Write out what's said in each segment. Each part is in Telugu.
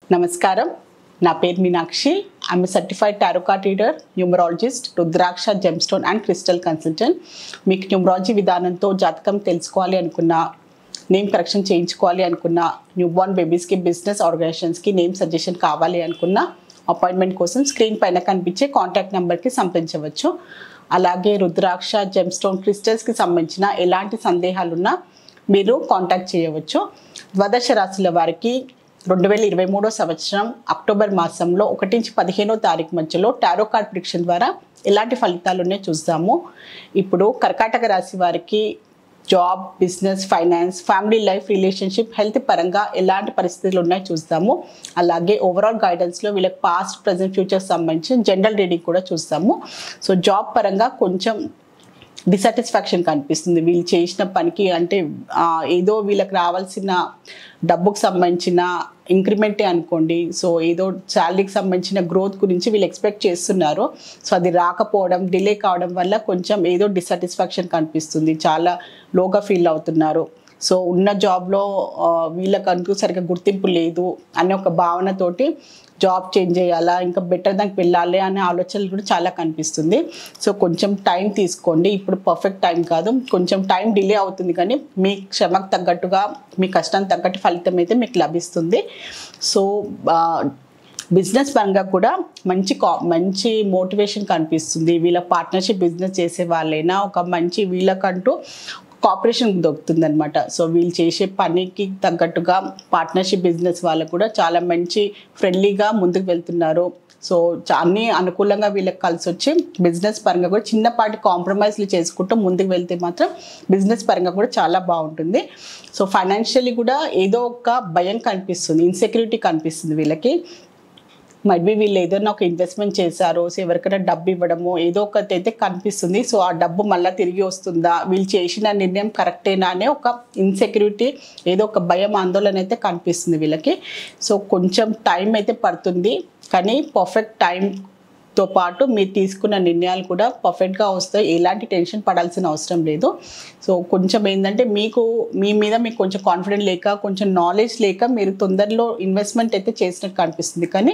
నమస్కారం నా పేరు మీనాక్షి ఐఎమ్ సర్టిఫైడ్ టారోకా reader numerologist rudraksha gemstone and crystal consultant మీకు న్యూమరాలజీ విధానంతో జాతకం తెలుసుకోవాలి అనుకున్న నేమ్ కరెక్షన్ చేయించుకోవాలి అనుకున్న న్యూ బోర్న్ బేబీస్కి బిజినెస్ ఆర్గనైజేషన్స్కి నేమ్ సజెషన్ కావాలి అనుకున్న అపాయింట్మెంట్ కోసం స్క్రీన్ పైన కనిపించే కాంటాక్ట్ నెంబర్కి సంప్రదించవచ్చు అలాగే రుద్రాక్ష జెమ్స్టోన్ క్రిస్టల్స్కి సంబంధించిన ఎలాంటి సందేహాలున్నా మీరు కాంటాక్ట్ చేయవచ్చు ద్వాదశ రాశుల వారికి రెండు వేల ఇరవై మూడో సంవత్సరం అక్టోబర్ మాసంలో ఒకటి నుంచి పదిహేనో తారీఖు మధ్యలో టారో కార్డ్ ప్రిడిక్షన్ ద్వారా ఎలాంటి ఫలితాలు ఉన్నాయో చూద్దాము ఇప్పుడు కర్కాటక రాశి వారికి job business finance family life relationship health పరంగా ఎలాంటి పరిస్థితులు ఉన్నాయో చూస్తాము అలాగే ఓవరాల్ గైడెన్స్లో వీళ్ళకి పాస్ట్ ప్రజెంట్ ఫ్యూచర్ సంబంధించిన జనరల్ రీడింగ్ కూడా చూస్తాము సో జాబ్ పరంగా కొంచెం డిసాటిస్ఫాక్షన్ కనిపిస్తుంది వీళ్ళు చేసిన పనికి అంటే ఆ, ఏదో వీళ్ళకి రావాల్సిన డబ్బుకు సంబంధించిన ఇంక్రిమెంటే అనుకోండి సో ఏదో శాలరీకి సంబంధించిన గ్రోత్ గురించి వీళ్ళు ఎక్స్పెక్ట్ చేస్తున్నారు సో అది రాకపోవడం డిలే కావడం వల్ల కొంచెం ఏదో డిసాటిస్ఫాక్షన్ కనిపిస్తుంది చాలా లోగా ఫీల్ అవుతున్నారు సో ఉన్న జాబ్లో ఆ, వీళ్ళకంటూ సరిగ్గా గుర్తింపు లేదు అనే ఒక భావనతోటి జాబ్ చేంజ్ చేయాలా ఇంకా బెటర్ దానికి వెళ్ళాలి అనే ఆలోచనలు కూడా చాలా కనిపిస్తుంది సో కొంచెం టైం తీసుకోండి ఇప్పుడు పర్ఫెక్ట్ టైం కాదు కొంచెం టైం డిలే అవుతుంది కానీ మీ శ్రమకు తగ్గట్టుగా మీ కష్టానికి తగ్గట్టు ఫలితం అయితే మీకు లభిస్తుంది సో ఆ, బిజినెస్ పరంగా కూడా మంచి కా మంచి మోటివేషన్ కనిపిస్తుంది వీళ్ళ పార్ట్నర్షిప్ బిజినెస్ చేసే వాళ్ళైనా ఒక మంచి వీళ్ళకంటూ కాపరేషన్ దొరుకుతుంది అనమాట సో వీళ్ళు చేసే పనికి తగ్గట్టుగా పార్ట్నర్షిప్ బిజినెస్ వాళ్ళకు కూడా చాలా మంచి ఫ్రెండ్లీగా ముందుకు వెళ్తున్నారు సో చా- అన్ని అనుకూలంగా వీళ్ళకి కలిసి వచ్చి బిజినెస్ పరంగా కూడా చిన్నపాటి కాంప్రమైజ్లు చేసుకుంటూ ముందుకు వెళ్తే మాత్రం బిజినెస్ పరంగా కూడా చాలా బాగుంటుంది సో ఫైనాన్షియల్లీ కూడా ఏదో ఒక భయం కనిపిస్తుంది ఇన్సెక్యూరిటీ కనిపిస్తుంది వీళ్ళకి మైట్ బి వీళ్ళు ఏదైనా ఒక ఇన్వెస్ట్మెంట్ చేశారో సో ఎవరికైనా డబ్బు ఇవ్వడమో ఏదో ఒకటి అయితే కనిపిస్తుంది సో ఆ డబ్బు మళ్ళీ తిరిగి వస్తుందా వీళ్ళు చేసిన నిర్ణయం కరెక్టేనా అనే ఒక ఇన్సెక్యూరిటీ ఏదో ఒక భయం ఆందోళన అయితే కనిపిస్తుంది వీళ్ళకి సో కొంచెం టైం అయితే పడుతుంది కానీ పర్ఫెక్ట్ టైంతో పాటు మీరు తీసుకున్న నిర్ణయాలు కూడా పర్ఫెక్ట్గా వస్తాయి ఎలాంటి టెన్షన్ పడాల్సిన అవసరం లేదు సో కొంచెం ఏంటంటే మీకు మీ మీద మీకు కొంచెం కాన్ఫిడెంట్ లేక కొంచెం నాలెడ్జ్ లేక మీరు తొందరలో ఇన్వెస్ట్మెంట్ అయితే చేసినట్టు కనిపిస్తుంది కానీ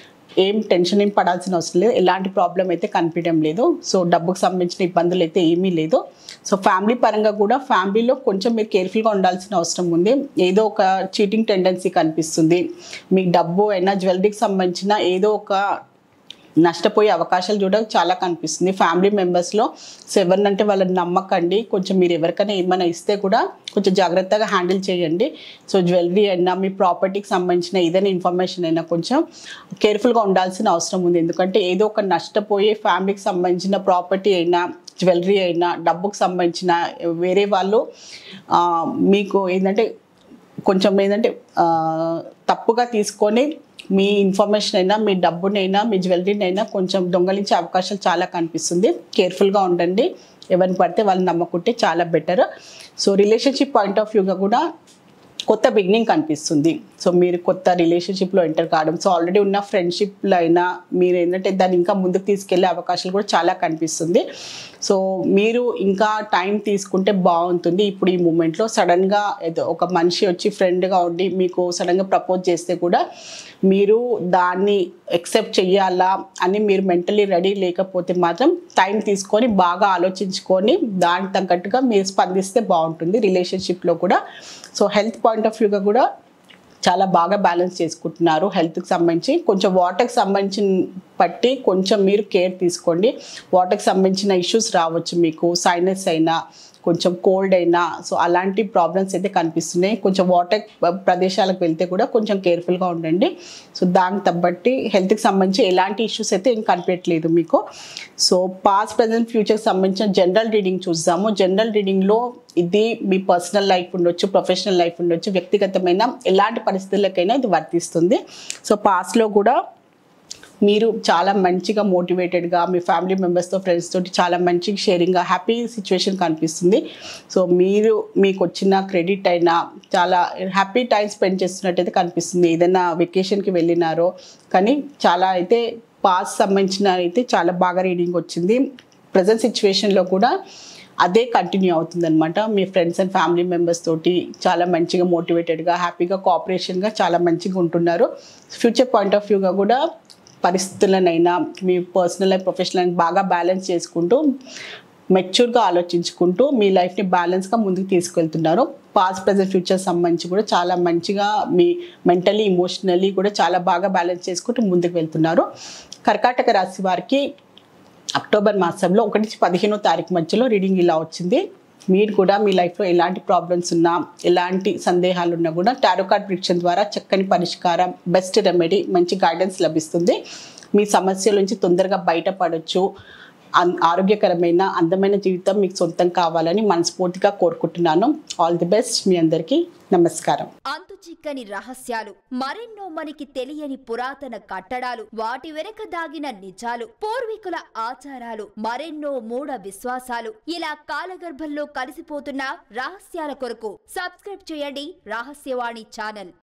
ఏం టెన్షన్ ఏం పడాల్సిన అవసరం లేదు ఎలాంటి ప్రాబ్లం అయితే కనిపించడం లేదు సో డబ్బుకు సంబంధించిన ఇబ్బందులు అయితే ఏమీ లేదు సో ఫ్యామిలీ పరంగా కూడా ఫ్యామిలీలో కొంచెం మీరు కేర్ఫుల్గా ఉండాల్సిన అవసరం ఉంది ఏదో ఒక చీటింగ్ టెండెన్సీ కనిపిస్తుంది మీకు డబ్బు అయినా జ్యువెలరీకి సంబంధించిన ఏదో ఒక నష్టపోయే అవకాశాలు కూడా చాలా కనిపిస్తుంది ఫ్యామిలీ మెంబర్స్లో సో ఎవరినంటే వాళ్ళని నమ్మకండి కొంచెం మీరు ఎవరికైనా ఏమైనా ఇస్తే కూడా కొంచెం జాగ్రత్తగా హ్యాండిల్ చేయండి సో జ్యువెలరీ అయినా మీ ప్రాపర్టీకి సంబంధించిన ఏదైనా ఇన్ఫర్మేషన్ అయినా కొంచెం కేర్ఫుల్గా ఉండాల్సిన అవసరం ఉంది ఎందుకంటే ఏదో ఒక నష్టపోయే ఫ్యామిలీకి సంబంధించిన ప్రాపర్టీ అయినా జ్యువెలరీ అయినా డబ్బుకు సంబంధించిన వేరే వాళ్ళు ఆ, మీకు ఏంటంటే కొంచెం ఏంటంటే ఆ, తప్పుగా తీసుకొని మీ ఇన్ఫర్మేషన్ అయినా మీ డబ్బునైనా మీ జ్యువెలరీని అయినా కొంచెం దొంగలించే అవకాశాలు చాలా కనిపిస్తుంది కేర్ఫుల్గా ఉండండి ఎవరిని పడితే వాళ్ళని నమ్మకుంటే చాలా better so relationship point of వ్యూగా కూడా కొత్త బిగినింగ్ కనిపిస్తుంది సో మీరు కొత్త రిలేషన్షిప్లో ఎంటర్ కావడం సో ఆల్రెడీ ఉన్న ఫ్రెండ్షిప్లో అయినా మీరు ఏంటంటే దాన్ని ఇంకా ముందుకు తీసుకెళ్లే అవకాశాలు కూడా చాలా కనిపిస్తుంది సో మీరు ఇంకా టైం తీసుకుంటే బాగుంటుంది ఇప్పుడు ఈ మూమెంట్లో సడన్గా ఏదో ఒక మనిషి వచ్చి ఫ్రెండ్గా ఉండి మీకు సడన్గా ప్రపోజ్ చేస్తే కూడా మీరు దాన్ని ఎక్సెప్ట్ చెయ్యాలా అని మీరు మెంటలీ రెడీ లేకపోతే మాత్రం టైం తీసుకొని బాగా ఆలోచించుకొని దానికి తగ్గట్టుగా మీరు స్పందిస్తే బాగుంటుంది రిలేషన్షిప్లో కూడా సో హెల్త్ పాయింట్ ఆఫ్ వ్యూగా కూడా చాలా బాగా బ్యాలెన్స్ చేసుకుంటున్నారు హెల్త్కి సంబంధించి కొంచెం వాటర్కి సంబంధించిన బట్టి కొంచెం మీరు కేర్ తీసుకోండి వాటర్కి సంబంధించిన ఇష్యూస్ రావచ్చు మీకు సైనస్ అయినా కొంచెం కోల్డ్ అయినా సో అలాంటి ప్రాబ్లమ్స్ అయితే కనిపిస్తున్నాయి కొంచెం వాటర్ ప్రదేశాలకు వెళ్తే కూడా కొంచెం కేర్ఫుల్గా ఉండండి సో దానికి తగ్గట్టి హెల్త్కి సంబంధించి ఎలాంటి ఇష్యూస్ అయితే ఏం కనిపించట్లేదు మీకు సో పాస్ట్ ప్రజెంట్ ఫ్యూచర్కి సంబంధించిన జనరల్ రీడింగ్ చూద్దాము జనరల్ రీడింగ్లో ఇది మీ పర్సనల్ లైఫ్ ఉండొచ్చు ప్రొఫెషనల్ లైఫ్ ఉండొచ్చు వ్యక్తిగతమైన ఎలాంటి పరిస్థితులకైనా ఇది వర్తిస్తుంది సో పాస్ట్లో కూడా మీరు చాలా మంచిగా మోటివేటెడ్గా మీ ఫ్యామిలీ మెంబర్స్తో ఫ్రెండ్స్ తోటి చాలా మంచిగా షేరింగ్గా హ్యాపీ సిచ్యువేషన్ కనిపిస్తుంది సో మీరు మీకు వచ్చిన క్రెడిట్ అయినా చాలా హ్యాపీ టైం స్పెండ్ చేస్తున్నట్టయితే కనిపిస్తుంది ఏదైనా వెకేషన్కి వెళ్ళినారో కానీ చాలా అయితే పాస్ సంబంధించిన అయితే చాలా బాగా రీడింగ్ వచ్చింది ప్రజెంట్ సిచ్యువేషన్లో కూడా అదే కంటిన్యూ అవుతుందన్నమాట మీ ఫ్రెండ్స్ అండ్ ఫ్యామిలీ మెంబర్స్ తోటి చాలా మంచిగా మోటివేటెడ్గా హ్యాపీగా కోఆపరేషన్గా చాలా మంచిగా ఉంటున్నారు ఫ్యూచర్ పాయింట్ ఆఫ్ వ్యూగా కూడా పరిస్థితులనైనా మీ పర్సనల్ లైఫ్ ప్రొఫెషనల్ లైఫ్ బాగా బ్యాలెన్స్ చేసుకుంటూ మెచ్యూర్గా ఆలోచించుకుంటూ మీ లైఫ్ని బ్యాలెన్స్గా ముందుకు తీసుకెళ్తున్నారు పాస్ట్ ప్రజెంట్ ఫ్యూచర్ సంబంధించి కూడా చాలా మంచిగా మీ మెంటలీ ఇమోషనల్లీ కూడా చాలా బాగా బ్యాలెన్స్ చేసుకుంటూ ముందుకు వెళ్తున్నారు కర్కాటక రాశి వారికి అక్టోబర్ మాసంలో ఒకటి నుంచి పదిహేనో తారీఖు మధ్యలో రీడింగ్ ఇలా వచ్చింది మీరు కూడా మీ లైఫ్లో ఎలాంటి ప్రాబ్లమ్స్ ఉన్నా ఎలాంటి సందేహాలు ఉన్నా కూడా టారో కార్డ్ ప్రిడిక్షన్ ద్వారా చక్కని పరిష్కారం బెస్ట్ రెమెడీ మంచి గైడెన్స్ లభిస్తుంది మీ సమస్యల నుంచి తొందరగా బయటపడవచ్చు అన్- ఆరోగ్యకరమైన అందమైన జీవితం మీకు సొంతం కావాలని మనస్ఫూర్తిగా కోరుకుంటున్నాను ఆల్ ది బెస్ట్ మీ అందరికీ నమస్కారం అంతు చిక్కని రహస్యాలు మరెన్నో మనకి తెలియని పురాతన కట్టడాలు వాటి వెనక దాగిన నిజాలు పూర్వీకుల ఆచారాలు మరెన్నో మూఢ విశ్వాసాలు ఇలా కాలగర్భంలో కలిసిపోతున్న రహస్యాల కొరకు సబ్స్క్రైబ్ చేయండి రహస్యవాణి ఛానల్